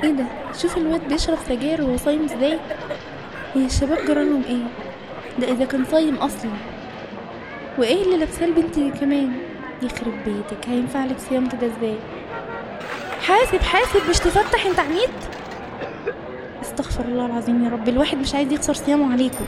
ايه ده شوف الواد بيشرب سجاير وهو صايم ازاي هي الشباب جرالهم ايه ده اذا كان صايم اصلا وايه اللي لابساه البنت دي كمان يخرب بيتك هينفع لك صيام كده ازاي حاسب حاسب مش تفتح انت عنيد استغفر الله العظيم يا رب الواحد مش عايز يخسر صيامه عليكم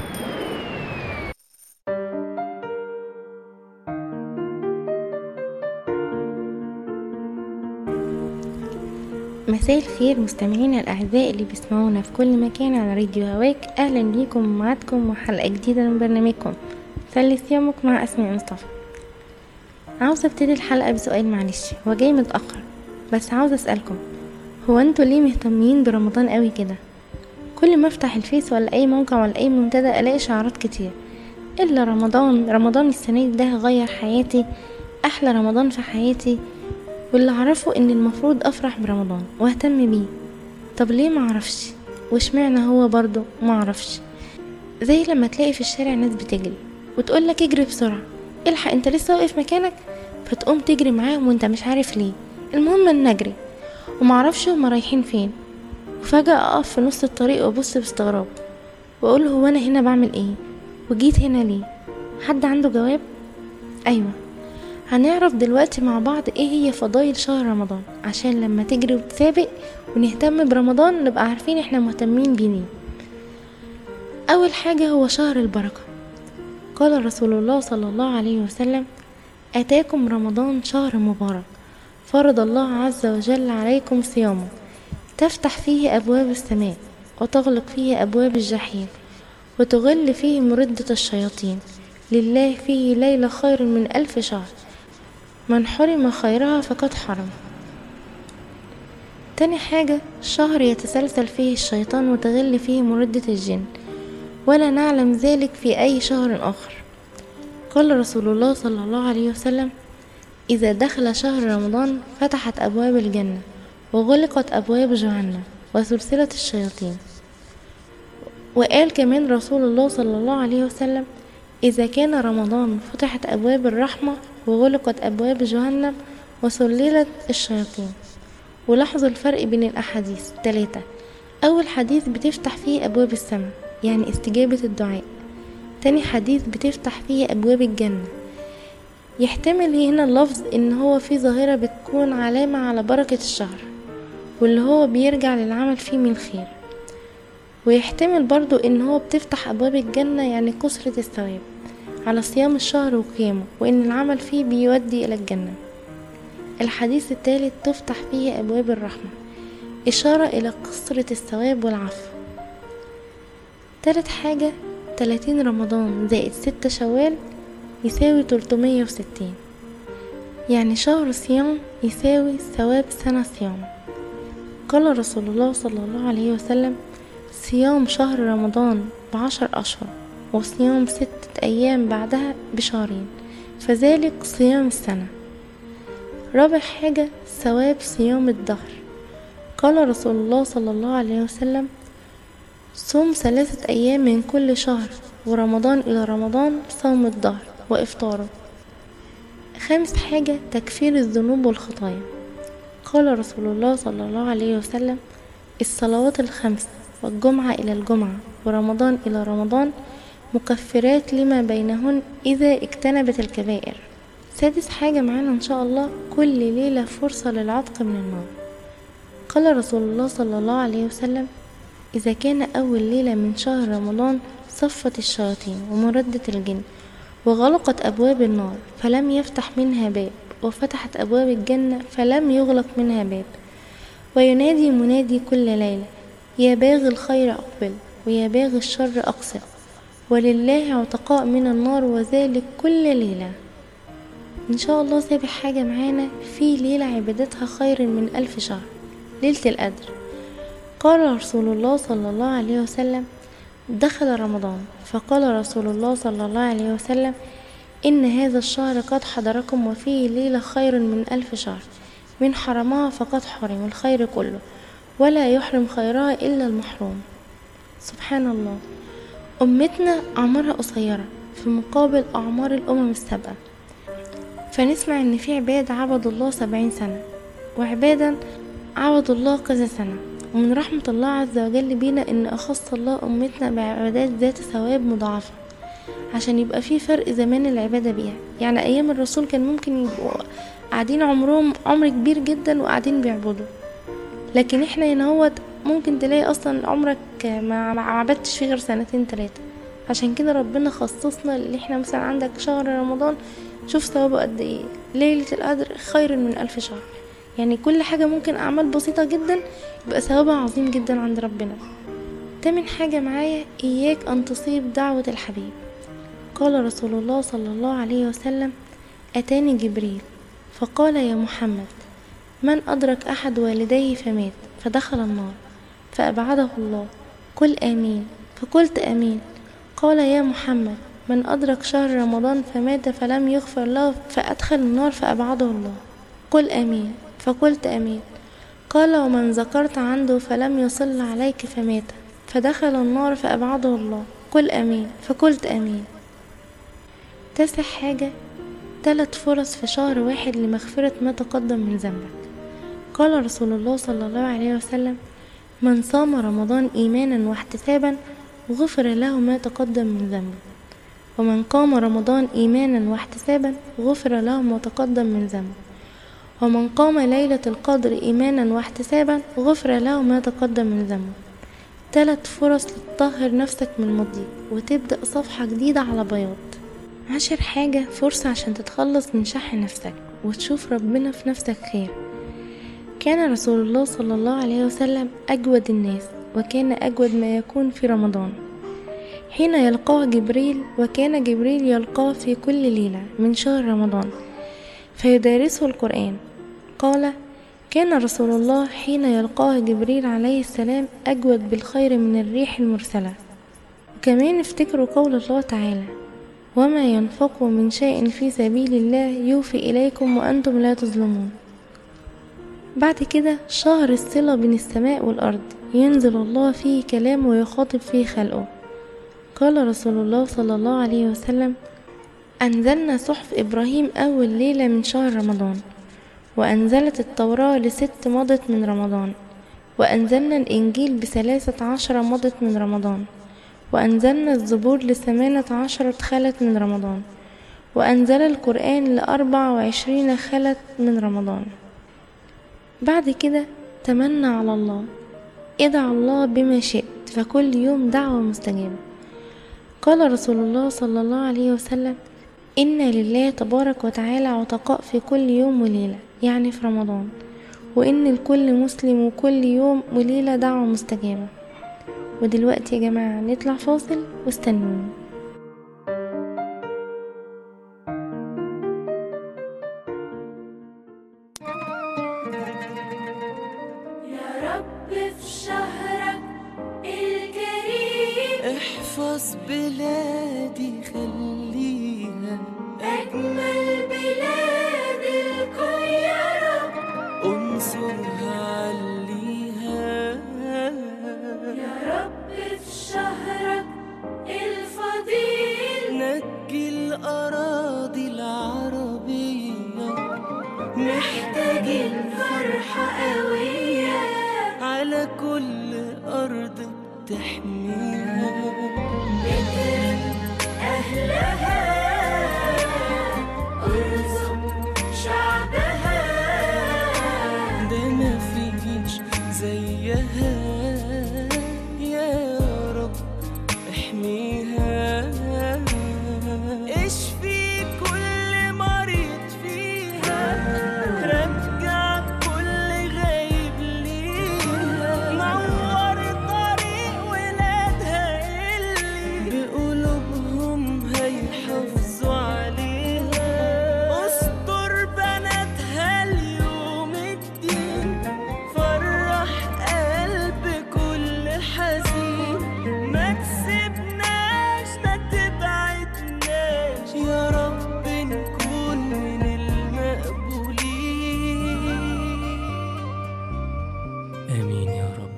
مساء الخير مستمعينا الأعزاء اللي بيسمعونا في كل مكان على راديو هواك أهلا بيكم ومعادكم وحلقة جديدة من برنامجكم سلي صيامك مع أسماء مصطفى عاوزة ابتدي الحلقة بسؤال معلش هو جاي متأخر بس عاوزة أسألكم هو انتوا ليه مهتمين برمضان قوي كده كل ما افتح الفيس ولا اي موقع ولا اي منتدى الاقي شعارات كتير الا رمضان رمضان السنه دي ده غير حياتي احلى رمضان في حياتي واللي اعرفه ان المفروض افرح برمضان واهتم بيه طب ليه معرفش واشمعنى هو برضو معرفش زي لما تلاقي في الشارع ناس بتجري وتقولك اجري بسرعة الحق انت لسه واقف مكانك فتقوم تجري معاهم وانت مش عارف ليه المهم ان نجري ومعرفش هما رايحين فين وفجأة اقف في نص الطريق وابص باستغراب واقول هو انا هنا بعمل ايه وجيت هنا ليه حد عنده جواب ايوه هنعرف دلوقتي مع بعض ايه هي فضايل شهر رمضان عشان لما تجري وتسابق ونهتم برمضان نبقى عارفين احنا مهتمين بيه ليه اول حاجة هو شهر البركة قال رسول الله صلى الله عليه وسلم اتاكم رمضان شهر مبارك فرض الله عز وجل عليكم صيامه تفتح فيه ابواب السماء وتغلق فيه ابواب الجحيم وتغل فيه مردة الشياطين لله فيه ليلة خير من ألف شهر من حرم خيرها فقد حرم تاني حاجة شهر يتسلسل فيه الشيطان وتغل فيه مردة الجن ولا نعلم ذلك في أي شهر آخر قال رسول الله صلى الله عليه وسلم إذا دخل شهر رمضان فتحت أبواب الجنة وغلقت أبواب جهنم وسلسلة الشياطين وقال كمان رسول الله صلى الله عليه وسلم إذا كان رمضان فتحت أبواب الرحمة وغلقت أبواب جهنم وسللت الشياطين ولاحظوا الفرق بين الأحاديث ثلاثة أول حديث بتفتح فيه أبواب السماء يعني استجابة الدعاء تاني حديث بتفتح فيه أبواب الجنة يحتمل هنا اللفظ إن هو في ظاهرة بتكون علامة على بركة الشهر واللي هو بيرجع للعمل فيه من خير ويحتمل برضو إن هو بتفتح أبواب الجنة يعني كثرة الثواب على صيام الشهر وقيامه وإن العمل فيه بيودي إلى الجنة الحديث الثالث تفتح فيه أبواب الرحمة إشارة إلى كثرة الثواب والعفو تالت حاجة تلاتين رمضان زائد ستة شوال يساوي تلتمية وستين يعني شهر صيام يساوي ثواب سنة صيام قال رسول الله صلى الله عليه وسلم صيام شهر رمضان بعشر أشهر وصيام ستة أيام بعدها بشهرين فذلك صيام السنة رابع حاجة ثواب صيام الدهر قال رسول الله صلى الله عليه وسلم صوم ثلاثة أيام من كل شهر ورمضان إلى رمضان صوم الدهر وإفطاره خامس حاجة تكفير الذنوب والخطايا قال رسول الله صلى الله عليه وسلم الصلوات الخمس والجمعة إلى الجمعة ورمضان إلى رمضان مكفرات لما بينهن إذا اجتنبت الكبائر سادس حاجة معانا إن شاء الله كل ليلة فرصة للعتق من النار قال رسول الله صلى الله عليه وسلم إذا كان أول ليلة من شهر رمضان صفت الشياطين ومردت الجن وغلقت أبواب النار فلم يفتح منها باب وفتحت أبواب الجنة فلم يغلق منها باب وينادي منادي كل ليلة يا باغي الخير أقبل ويا باغي الشر أقصر ولله عتقاء من النار وذلك كل ليلة إن شاء الله سابع حاجة معانا في ليلة عبادتها خير من ألف شهر ليلة القدر قال رسول الله صلى الله عليه وسلم دخل رمضان فقال رسول الله صلى الله عليه وسلم إن هذا الشهر قد حضركم وفيه ليلة خير من ألف شهر من حرمها فقد حرم الخير كله ولا يحرم خيرها إلا المحروم سبحان الله أمتنا أعمارها قصيرة في مقابل أعمار الأمم السابقة فنسمع إن في عباد عبدوا الله سبعين سنة وعبادا عبدوا الله كذا سنة ومن رحمة الله عز وجل بينا ان اخص الله امتنا بعبادات ذات ثواب مضاعفة عشان يبقى في فرق زمان العبادة بيها يعني ايام الرسول كان ممكن يبقوا قاعدين عمرهم عمر كبير جدا وقاعدين بيعبدوا لكن احنا هنا هوت ممكن تلاقي اصلا عمرك ما ما عبدتش فيه غير سنتين تلاتة عشان كده ربنا خصصنا اللي احنا مثلا عندك شهر رمضان شوف ثوابه قد ايه ليلة القدر خير من ألف شهر يعني كل حاجة ممكن أعمال بسيطة جدا يبقى ثوابها عظيم جدا عند ربنا تامن حاجة معايا إياك أن تصيب دعوة الحبيب قال رسول الله صلى الله عليه وسلم أتاني جبريل فقال يا محمد من أدرك أحد والديه فمات فدخل النار فأبعده الله قل آمين فقلت آمين قال يا محمد من أدرك شهر رمضان فمات فلم يغفر له فأدخل النار فأبعده الله قل آمين فقلت آمين قال ومن ذكرت عنده فلم يصل عليك فمات فدخل النار فأبعده الله قل آمين فقلت آمين تاسع حاجة تلت فرص في شهر واحد لمغفرة ما تقدم من ذنبك قال رسول الله صلى الله عليه وسلم من صام رمضان إيمانا واحتسابا غفر له ما تقدم من ذنبه ومن قام رمضان إيمانا واحتسابا غفر له ما تقدم من ذنبه ومن قام ليلة القدر إيمانا واحتسابا غفر له ما تقدم من ذنبه تلت فرص لتطهر نفسك من الماضي وتبدأ صفحة جديدة على بياض عشر حاجة فرصة عشان تتخلص من شح نفسك وتشوف ربنا في نفسك خير كان رسول الله صلى الله عليه وسلم أجود الناس وكان أجود ما يكون في رمضان حين يلقاه جبريل وكان جبريل يلقاه في كل ليلة من شهر رمضان فيدارسه القرآن قال كان رسول الله حين يلقاه جبريل عليه السلام أجود بالخير من الريح المرسلة وكمان افتكروا قول الله تعالى وما ينفق من شيء في سبيل الله يوفي إليكم وأنتم لا تظلمون بعد كده شهر الصلة بين السماء والأرض ينزل الله فيه كلام ويخاطب فيه خلقه قال رسول الله صلى الله عليه وسلم أنزلنا صحف إبراهيم أول ليلة من شهر رمضان وأنزلت التوراة لست مضت من رمضان وأنزلنا الإنجيل بثلاثة عشر مضت من رمضان وأنزلنا الزبور لثمانية عشرة خلت من رمضان وأنزل القرآن لأربع وعشرين خلت من رمضان بعد كده تمنى على الله ادع الله بما شئت فكل يوم دعوة مستجابة قال رسول الله صلى الله عليه وسلم إن لله تبارك وتعالى عتقاء في كل يوم وليلة يعني في رمضان وإن لكل مسلم وكل يوم وليلة دعوة مستجابة ودلوقتي يا جماعة نطلع فاصل واستنوني يا رب في شهرك الكريم احفظ بلادي خليها أجمل بلاد الكون يا رب انصرها عليها يا رب في شهرك الفضيل نجي الأراضي العربية محتاجين فرحة قوية على كل أرض تحميها اكرم أهلها ارزق شعبها ده مفيش زيها يا رب احميها اشفي كل مريض فيها رجع كل غايب ليها نور طريق ولادها اللي بقلوبهم هيحافظوا عليها استر بناتها اليوم الدين فرح قلب كل حزين ما تسيبناش ما تبعدناش يا رب نكون من المقبولين آمين يا رب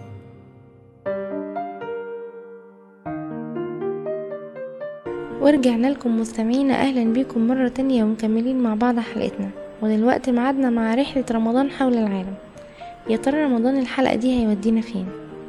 ورجعنا لكم مستمعينا اهلا بيكم مرة تانية ومكملين مع بعض حلقتنا ودلوقتي معادنا مع رحلة رمضان حول العالم يا ترى رمضان الحلقة دي هيودينا فين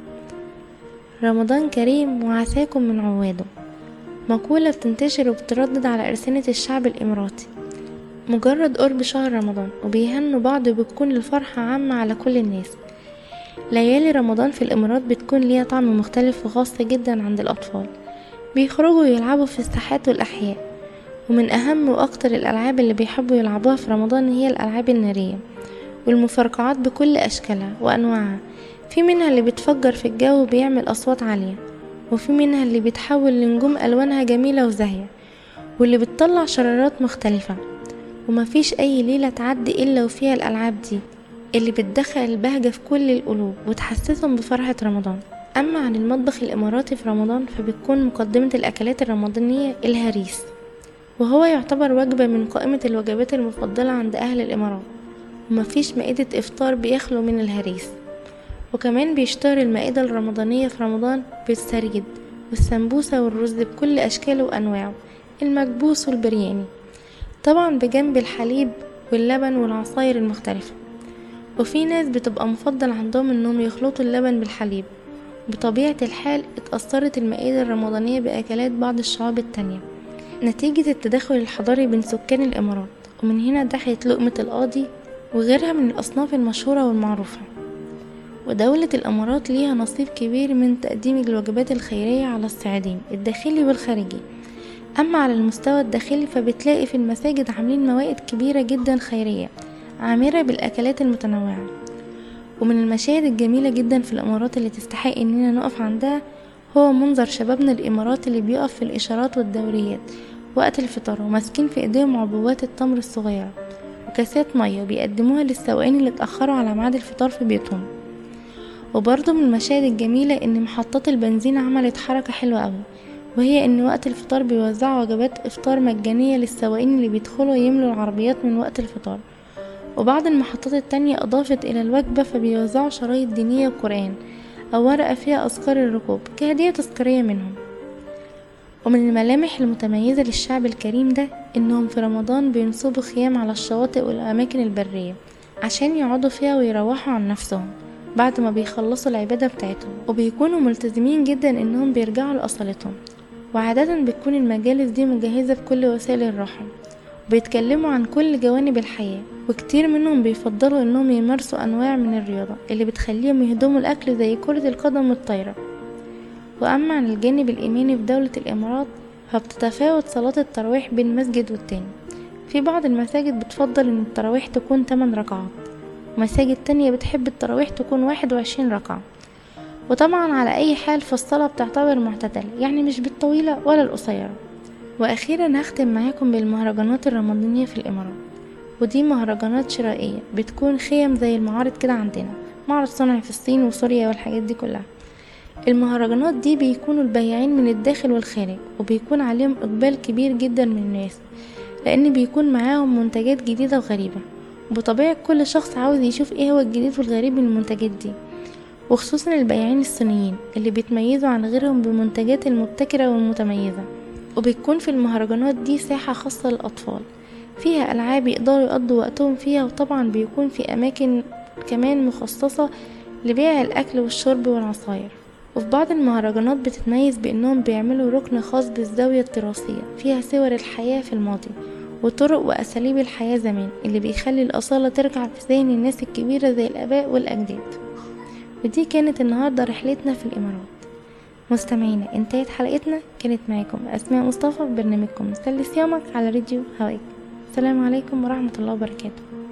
رمضان كريم وعساكم من عواده مقولة بتنتشر وبتردد على أرسنة الشعب الإماراتي مجرد قرب شهر رمضان وبيهنوا بعض وبتكون الفرحة عامة على كل الناس ليالي رمضان في الإمارات بتكون ليها طعم مختلف وخاصة جدا عند الأطفال بيخرجوا ويلعبوا في الساحات والأحياء ومن أهم وأكتر الألعاب اللي بيحبوا يلعبوها في رمضان هي الألعاب النارية والمفرقعات بكل أشكالها وأنواعها في منها اللي بتفجر في الجو وبيعمل أصوات عالية وفي منها اللي بيتحول لنجوم ألوانها جميلة وزاهية واللي بتطلع شرارات مختلفة ومفيش أي ليلة تعدي إلا وفيها الألعاب دي اللي بتدخل البهجة في كل القلوب وتحسسهم بفرحة رمضان أما عن المطبخ الإماراتي في رمضان فبتكون مقدمة الأكلات الرمضانية الهريس وهو يعتبر وجبة من قائمة الوجبات المفضلة عند أهل الإمارات ومفيش مائدة إفطار بيخلو من الهريس وكمان بيشتهر المائدة الرمضانية في رمضان بالسريد والسمبوسة والرز بكل أشكاله وأنواعه المكبوس والبرياني طبعا بجنب الحليب واللبن والعصاير المختلفة وفي ناس بتبقى مفضل عندهم انهم يخلطوا اللبن بالحليب بطبيعة الحال اتأثرت المائدة الرمضانية بأكلات بعض الشعوب التانية نتيجة التداخل الحضاري بين سكان الإمارات ومن هنا دخلت لقمة القاضي وغيرها من الأصناف المشهورة والمعروفة ودولة الإمارات ليها نصيب كبير من تقديم الوجبات الخيرية على الصعيدين الداخلي والخارجي أما على المستوى الداخلي فبتلاقي في المساجد عاملين موائد كبيرة جدا خيرية عامرة بالأكلات المتنوعة ومن المشاهد الجميلة جدا في الإمارات اللي تستحق إننا نقف عندها هو منظر شبابنا الإمارات اللي بيقف في الإشارات والدوريات وقت الفطار وماسكين في إيديهم عبوات التمر الصغيرة وكاسات مية بيقدموها للسواقين اللي اتأخروا على ميعاد الفطار في بيوتهم وبرضه من المشاهد الجميلة إن محطات البنزين عملت حركة حلوة أوي وهي إن وقت الفطار بيوزعوا وجبات إفطار مجانية للسواقين اللي بيدخلوا يملوا العربيات من وقت الفطار وبعض المحطات التانية أضافت إلى الوجبة فبيوزعوا شرايط دينية وقرآن أو ورقة فيها أذكار الركوب كهدية تذكارية منهم ومن الملامح المتميزة للشعب الكريم ده إنهم في رمضان بينصبوا خيام على الشواطئ والأماكن البرية عشان يقعدوا فيها ويروحوا عن نفسهم بعد ما بيخلصوا العبادة بتاعتهم وبيكونوا ملتزمين جدا إنهم بيرجعوا لأصالتهم وعادة بتكون المجالس دي مجهزة بكل وسائل الراحة بيتكلموا عن كل جوانب الحياة وكتير منهم بيفضلوا انهم يمارسوا انواع من الرياضة اللي بتخليهم يهضموا الاكل زي كرة القدم والطايرة واما عن الجانب الايماني في دولة الامارات فبتتفاوت صلاة التراويح بين مسجد والتاني في بعض المساجد بتفضل ان التراويح تكون 8 ركعات ومساجد تانية بتحب التراويح تكون 21 ركعة وطبعا على اي حال فالصلاة بتعتبر معتدلة يعني مش بالطويلة ولا القصيرة واخيرا هختم معاكم بالمهرجانات الرمضانية في الامارات ودي مهرجانات شرائية بتكون خيم زي المعارض كده عندنا معرض صنع في الصين وسوريا والحاجات دي كلها المهرجانات دي بيكونوا البياعين من الداخل والخارج وبيكون عليهم اقبال كبير جدا من الناس لان بيكون معاهم منتجات جديدة وغريبة وبطبيعة كل شخص عاوز يشوف ايه هو الجديد والغريب من المنتجات دي وخصوصا البياعين الصينيين اللي بيتميزوا عن غيرهم بالمنتجات المبتكرة والمتميزة وبيكون في المهرجانات دي ساحة خاصة للأطفال فيها ألعاب يقدروا يقضوا وقتهم فيها وطبعا بيكون في أماكن كمان مخصصة لبيع الأكل والشرب والعصاير وفي بعض المهرجانات بتتميز بأنهم بيعملوا ركن خاص بالزاوية التراثية فيها صور الحياة في الماضي وطرق وأساليب الحياة زمان اللي بيخلي الأصالة ترجع في ذهن الناس الكبيرة زي الآباء والأجداد ودي كانت النهاردة رحلتنا في الإمارات مستمعينا انتهت حلقتنا كانت معاكم أسماء مصطفى في برنامجكم سل صيامك على راديو هواك السلام عليكم ورحمة الله وبركاته